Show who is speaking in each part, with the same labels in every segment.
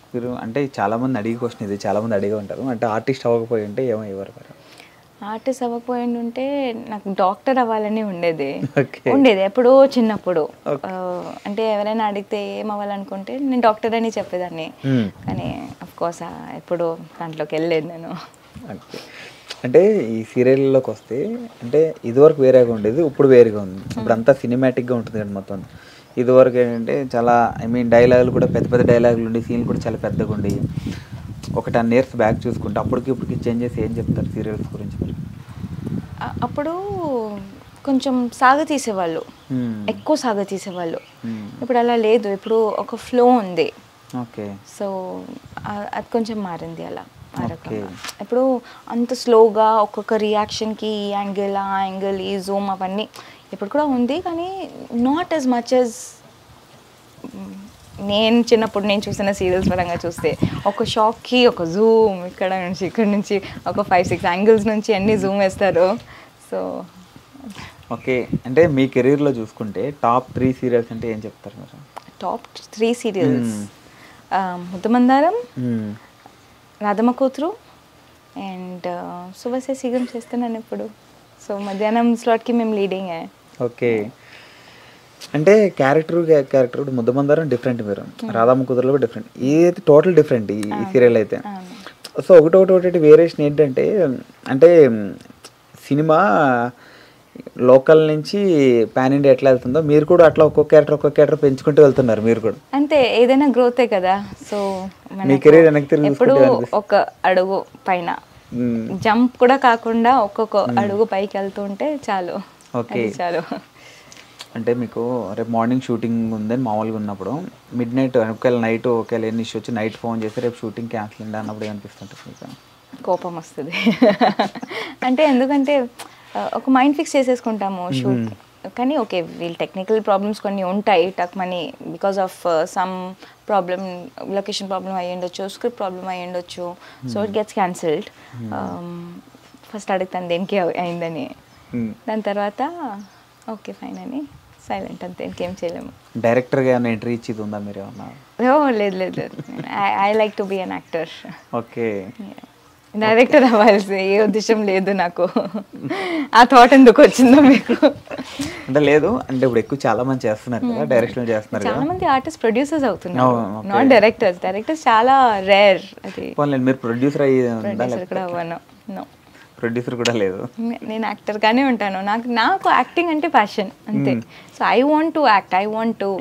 Speaker 1: మీరు అంటే చాలా మంది అడిగే క్వశ్చన్ ఇది చాలా మంది అడిగి ఉంటారు అంటే ఆర్టిస్ట్ అవ్వకపోయి ఉంటే ఏమయ్యేవారు మరి
Speaker 2: ఆర్టిస్ట్ అవ్వకపోయి ఉంటే నాకు డాక్టర్ అవ్వాలని ఉండేది
Speaker 1: Okay.
Speaker 2: ఉండేది ఎప్పుడో చిన్నప్పుడు ఆ, అంటే ఎవరైనా అడిగితే ఏం అవ్వాలనుకుంటే నేను డాక్టర్ అని చెప్పేదాన్ని
Speaker 1: Hmm.
Speaker 2: కానీ అఫ్ కోర్స్ ఎప్పుడు దాంట్లోకి వెళ్ళలేదు నేను
Speaker 1: ఓకే అంటే ఈ సీరియల్లోకి వస్తే అంటే ఇదివరకు వేరేగా ఉండేది ఇప్పుడు వేరేగా ఉంది ఇప్పుడు అంతా సినిమాటిక్గా ఉంటుంది కదా మొత్తం ఇదివరకు ఏంటంటే చాలా ఐ మీన్ డైలాగులు కూడా పెద్ద పెద్ద డైలాగులు ఉండి సీన్లు కూడా చాలా పెద్దగా ఉండి ఒక టెన్ ఇయర్స్ బ్యాక్ చూసుకుంటే అప్పటికి ఇప్పటికి చేంజెస్ ఏం చెప్తారు సీరియల్స్ గురించి మీరు
Speaker 2: అ- అప్పుడు కొంచెం సాగ తీసేవాళ్ళు
Speaker 1: Hmm.
Speaker 2: ఎక్కువ సాగ తీసేవాళ్ళు
Speaker 1: Hmm.
Speaker 2: ఇప్పుడు అలా లేదు ఇప్పుడు ఒక ఫ్లో ఉంది
Speaker 1: ఓకే
Speaker 2: సో ఆ- అది కొంచెం మారింది అలా ఆ
Speaker 1: Okay.
Speaker 2: రకంగా ఇప్పుడు అంత స్లోగా ఒక్కొక్క రియాక్షన్కి ఈ యాంగిల్ ఆ యాంగిల్ ఈ జూమ్ అవన్నీ ఇప్పుడు కూడా ఉంది కానీ నాట్ యాజ్ మచ్ యాజ్ నేను చిన్నప్పుడు నేను చూసిన సీరియల్స్ పరంగా చూస్తే ఒక షాక్కి ఒక జూమ్ ఇక్కడ నుంచి ఇక్కడ నుంచి ఒక ఫైవ్ సిక్స్ యాంగిల్స్ నుంచి అన్ని జూమ్ వేస్తారు సో
Speaker 1: ఓకే అంటే మీ కెరీర్లో చూసుకుంటే టాప్ త్రీ సీరియల్స్ అంటే ఏం చెప్తారు మీరు
Speaker 2: టాప్ త్రీ సీరియల్స్ ముద్దమందారం
Speaker 1: మ్మ్.
Speaker 2: రాధమ్మ కూతురు అండ్ సువసే సీగం చేస్తున్నాను ఇప్పుడు సో మధ్యాహ్నం స్లాట్కి మేము లీడింగ్
Speaker 1: ఓకే అంటే క్యారెక్టర్ క్యారెక్టర్ ముద్దమందారం డిఫరెంట్ మీరు రాధామ్మ కుదురులో కూడా డిఫరెంట్ ఇది టోటల్ డిఫరెంట్ ఈ సీరియల్ అయితే సో ఒకటి ఒకటి ఒకటి వేరియేషన్ ఏంటంటే అంటే సినిమా లోకల్ నుంచి పాన్ ఇండియా ఎట్లా వెళ్తుందో మీరు కూడా అట్లా ఒక్కొక్క క్యారెక్టర్ ఒక్కొక్క క్యారెక్టర్ పెంచుకుంటూ వెళ్తున్నారు మీరు కూడా
Speaker 2: అంతే ఏదైనా గ్రోతే కదా సో
Speaker 1: మీ career వెనక్కి తిరిగి
Speaker 2: ఎప్పుడు
Speaker 1: చూసుకుంటే అనిపిస్తుంది.
Speaker 2: ఒక అడుగు పైన
Speaker 1: మ్మ్.
Speaker 2: జంప్ కూడా కాకుండా ఒక్కొక్క అడుగు పైకి వెళ్తుంటే చాలు
Speaker 1: Okay.
Speaker 2: అది చాలు
Speaker 1: అంటే మీకు రేపు మార్నింగ్ షూటింగ్ ఉందని మామూలుగా ఉన్నప్పుడు మిడ్ నైట్ ఒకవేళ నైట్ ఒకవేళ ఎన్ని ఇష్యూ వచ్చి నైట్ ఫోన్ చేసి రేపు షూటింగ్ క్యాన్సిల్ అండి అన్నప్పుడు ఏమనిపిస్తుంటుంది మీకు
Speaker 2: కోపం వస్తుంది అంటే ఎందుకంటే ఆ, ఒక మైండ్ ఫిక్స్ చేసేసుకుంటాము షూట్ కానీ ఓకే వీళ్ళు టెక్నికల్ ప్రాబ్లమ్స్ కొన్ని ఉంటాయి టక్ మనీ because of some problem location problem అయ్యి ఉండొచ్చు స్క్రిప్ట్ ప్రాబ్లమ్ అయ్యి ఉండొచ్చు so it gets cancelled first అడుగుతాను దేనికి అయి- అయిందని
Speaker 1: మ్మ్.
Speaker 2: దాని తర్వాత ఓకే ఫైన్ అని సైలెంట్ అంతే ఇంకేం చేయలేము
Speaker 1: డైరెక్టర్గా ఏమైనా ఎంట్రీ ఇచ్చేది ఉందా మీరు ఏమన్నా
Speaker 2: ఓ లేదు లేదు లేదు I like to be an actor
Speaker 1: okay
Speaker 2: director అవ్వాల్సి ఏ ఉద్దేశం లేదు నాకు ఆ థాట్ ఎందుకు వచ్చిందో మీకు
Speaker 1: అంటే లేదు అంటే ఇప్పుడు ఎక్కువ చాలా మంది చేస్తున్నారు కదా డైరెక్షన్ చేస్తున్నారు
Speaker 2: చాలా
Speaker 1: కదా
Speaker 2: మంది ఆర్టిస్ట్ ప్రొడ్యూసర్స్ అవుతున్నారు
Speaker 1: Oh, okay.
Speaker 2: Not directors directors చాలా రేర్ అది
Speaker 1: పోనీ మీరు ప్రొడ్యూసర్ అయ్యి ఉందా
Speaker 2: ప్రొడ్యూసర్ కూడా అవ్వను నో
Speaker 1: ప్రొడ్యూసర్ కూడా లేదు
Speaker 2: నేను యాక్టర్గానే ఉంటాను నాకు నాకు యాక్టింగ్ అంటే ప్యాషన్ అంతే so I want to act I want to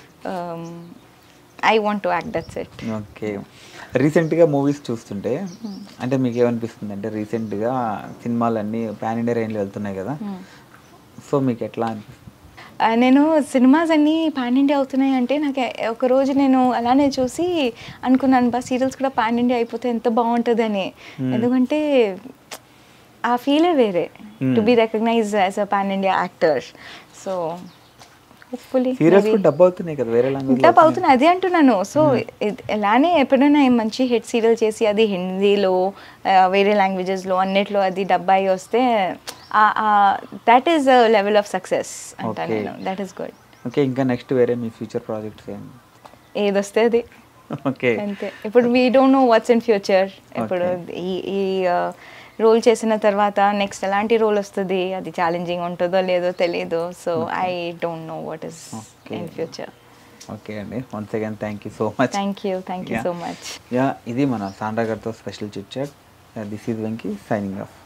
Speaker 2: I want to act that's it
Speaker 1: okay రీసెంట్గా మూవీస్ చూస్తుంటే అంటే మీకు ఏమనిపిస్తుంది అంటే రీసెంట్గా సినిమాలన్నీ పాన్ ఇండియా రేంజ్లో వెళ్తున్నాయి కదా సో మీకు ఎట్లా అనిపిస్తుంది
Speaker 2: ఆ, నేను సినిమాస్ అన్నీ పాన్ ఇండియా అవుతున్నాయి అంటే నాకు ఎ- ఒక రోజు నేను అలానే చూసి అనుకున్నాను బా సీరియల్స్ కూడా పాన్ ఇండియా అయిపోతే ఎంత బాగుంటుంది అని ఎందుకంటే ఆ ఫీలే వేరే to be recognised as a pan India actor so hopefully
Speaker 1: serials కూడా డబ్బు అవుతున్నాయి కదా వేరే లాంగ్వేజ్
Speaker 2: డబ్ అవుతుంది అదే అంటున్నాను సో ఎలానే ఎప్పుడైనా మంచి హిట్ సీరియల్ చేసి అది హిందీలో ఆ, వేరే లాంగ్వేజెస్లో అన్నిట్లో అది డబ్బాయి వస్తే that is level of success అంటాను
Speaker 1: Okay.
Speaker 2: నేను దట్ ఈస్ గుడ్
Speaker 1: ఓకే ఇంకా నెక్స్ట్ వేరే మీ ఫ్యూచర్ ప్రాజెక్ట్స్ ఏంటి
Speaker 2: ఏదొస్తే అది
Speaker 1: ఓకే
Speaker 2: అంతే ఇప్పుడు we don't know what's in future ఇప్పుడు ఈ ఈ రోల్ చేసిన తర్వాత నెక్స్ట్ ఎలాంటి రోల్ వస్తుంది అది ఛాలెంజింగ్ ఉంటుందో లేదో తెలియదు so I don't know what is
Speaker 1: Okay.
Speaker 2: In future
Speaker 1: okay అండి once again thank you so much
Speaker 2: thank you thank you
Speaker 1: Yeah.
Speaker 2: So much
Speaker 1: ya ఇది మన సాండ్రా గారితో special chit chat this is Venky signing of